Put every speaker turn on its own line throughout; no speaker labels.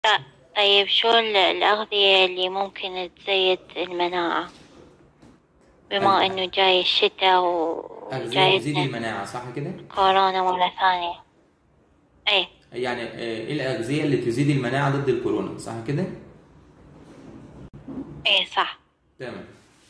لا طيب شو ال- الأغذية اللي ممكن تزيد المناعة بما
أغ-
إنه جاي الشتاء
أغذية
وجاي
تزيد المناعة صح كده؟
كورونا مرة ثانية أي
يعني آه، ايه الأغذية اللي تزيد المناعة ضد الكورونا صح كده؟
أي صح
تمام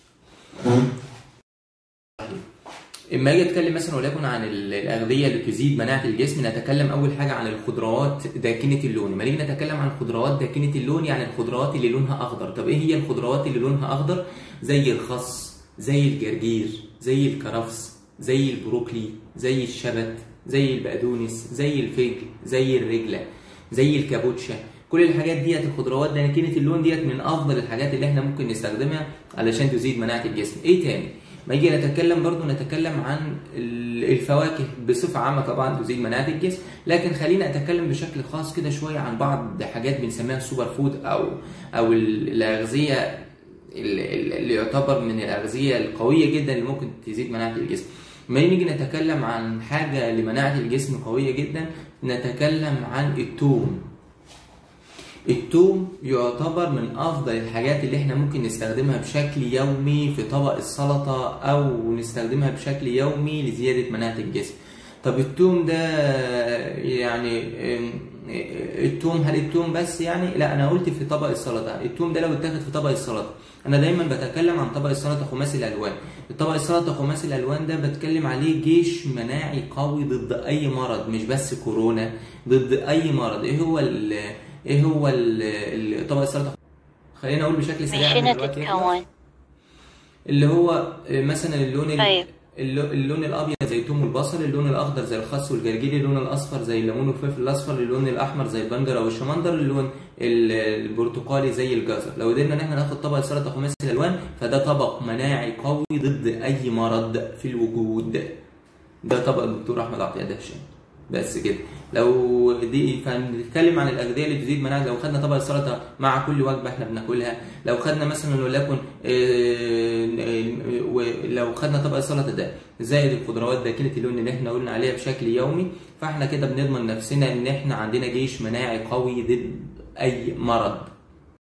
اما اجي اتكلم مثلا وليكن عن ال- الاغذيه اللي تزيد مناعه الجسم نتكلم اول حاجه عن الخضروات داكنه اللون لما نيجي نتكلم عن خضروات داكنه اللون يعني الخضروات اللي لونها اخضر طب ايه هي الخضروات اللي لونها اخضر زي الخس زي الجرجير زي الكرفس زي البروكلي زي الشبت زي البقدونس زي الفجل زي الرجله زي الكابوتشا كل الحاجات ديت الخضروات داكنه اللون ديت من افضل الحاجات اللي احنا ممكن نستخدمها علشان تزيد مناعه الجسم ايه تاني ما يجي نتكلم برضو نتكلم عن ال- الفواكه بصفة عامة طبعا تزيد مناعة الجسم لكن خلينا أتكلم بشكل خاص كده شوية عن بعض حاجات بنسميها السوبر فود أو أو ال- الأغذية ال- ال- اللي يعتبر من الأغذية القوية جدا اللي ممكن تزيد مناعة الجسم ما نيجي نتكلم عن حاجة لمناعة الجسم قوية جدا نتكلم عن التوم التوم يعتبر من افضل الحاجات اللي احنا ممكن نستخدمها بشكل يومي في طبق السلطة او نستخدمها بشكل يومي لزيادة مناعة الجسم طب التوم ده يعني ام، التوم هل التوم بس يعني لا انا قلت في طبق السلطة التوم ده لو اتاخد في طبق السلطة انا دايما بتكلم عن طبق السلطة خماسي الالوان الطبق السلطة خماسي الالوان ده بتكلم عليه جيش مناعي قوي ضد اي مرض مش بس كورونا ضد اي مرض ايه هو ال ايه هو ال- ال- طبق السلطه خلينا اقول بشكل
من
سريع
شنو
دلوقتي
تتكون
اللي هو مثلا اللون ال-
طيب.
اللو- اللون الابيض زي الثوم والبصل اللون الاخضر زي الخس والجرجير اللون الاصفر زي الليمون والفلفل الاصفر اللون الاحمر زي البنجر او الشمندر اللون ال- البرتقالي زي الجزر لو قدرنا ان احنا ناخد طبق سلطه خماسي الالوان فده طبق مناعي قوي ضد اي مرض في الوجود ده طبق الدكتور احمد عطيه دهشان بس كده لو دي فنتكلم عن الاغذيه اللي تزيد مناعه لو خدنا طبق السلطه مع كل وجبه احنا بناكلها لو خدنا مثلا وليكن آه، آه، ولو خدنا طبق السلطه ده زائد الخضروات داكنه اللون اللي احنا قلنا عليها بشكل يومي فاحنا كده بنضمن نفسنا ان احنا عندنا جيش مناعي قوي ضد اي مرض